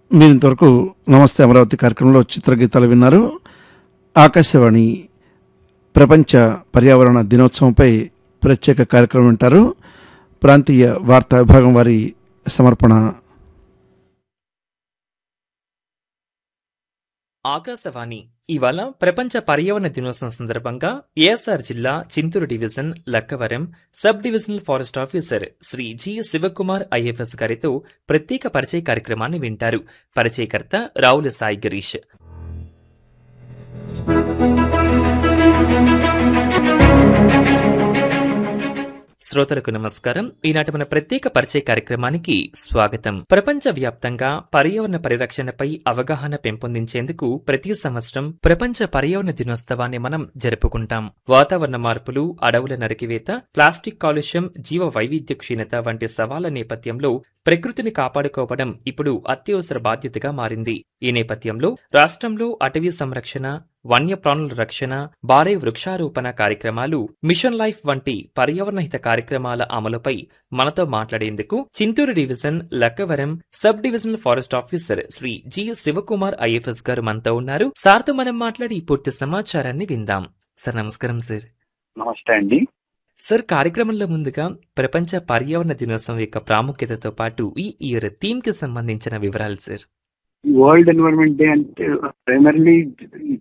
మీరు ఇంతవరకు నమస్తే అమరావతి కార్యక్రమంలో చిత్రగీతాలు విన్నారు ఆకాశవాణి ప్రపంచ పర్యావరణ దినోత్సవంపై ప్రత్యేక కార్యక్రమం వింటారు ప్రాంతీయ వార్తా విభాగం వారి సమర్పణ ఆకాశవాణి ఇవాళ ప్రపంచ పర్యావరణ దినోత్సవం సందర్భంగా ఏఎస్ఆర్ జిల్లా Chinturu division Lakkavaram sub divisional forest officer Shri G Sivakumar IFS గారితో ప్రత్యేక పరిచయ కార్యక్రమాన్ని వింటారు పరిచయకర్త రావుల సాయి గిరీష్ శ్రోతలకు నమస్కారం ఈనాటి మన ప్రత్యేక పరిచయ కార్యక్రమానికి స్వాగతం ప్రపంచ వ్యాప్తంగా పర్యావరణ పరిరక్షణపై అవగాహన పెంపొందించేందుకు ప్రతి సంవత్సరం ప్రపంచ పర్యావరణ దినోత్సవాన్ని మనం జరుపుకుంటాం వాతావరణ మార్పులు అడవుల నరికివేత ప్లాస్టిక్ కాలుష్యం జీవ వైవిధ్య క్షీణత వంటి సవాళ్ల నేపథ్యంలో ప్రకృతిని కాపాడుకోవడం ఇప్పుడు అత్యవసర బాధ్యతగా మారింది ఈ నేపథ్యంలో రాష్ట్రంలో అటవీ సంరక్షణ వన్యప్రాణుల రక్షణ భారీ వృక్షారోపణ కార్యక్రమాలు మిషన్ లైఫ్ వంటి పర్యావరణహిత కార్యక్రమాల అమలుపై మనతో మాట్లాడేందుకు Chinturu division Lakkavaram sub divisional forest officer Shri G Sivakumar IFS garu మనతో ఉన్నారు సార్తో మనం మాట్లాడి పూర్తి సమాచారాన్ని విందాం సార్ నమస్కారం సార్ నమస్తే అండి సార్ కార్యక్రమంలో ముందుగా ప్రపంచ పర్యావరణ దినోత్సవం యొక్క ప్రాముఖ్యతతో పాటు ఈ ఇయర్ థీమ్ కి సంబంధించిన వివరాలు సార్ వరల్డ్ ఎన్విరాన్మెంట్ డే అంటే ప్రైమర్లీ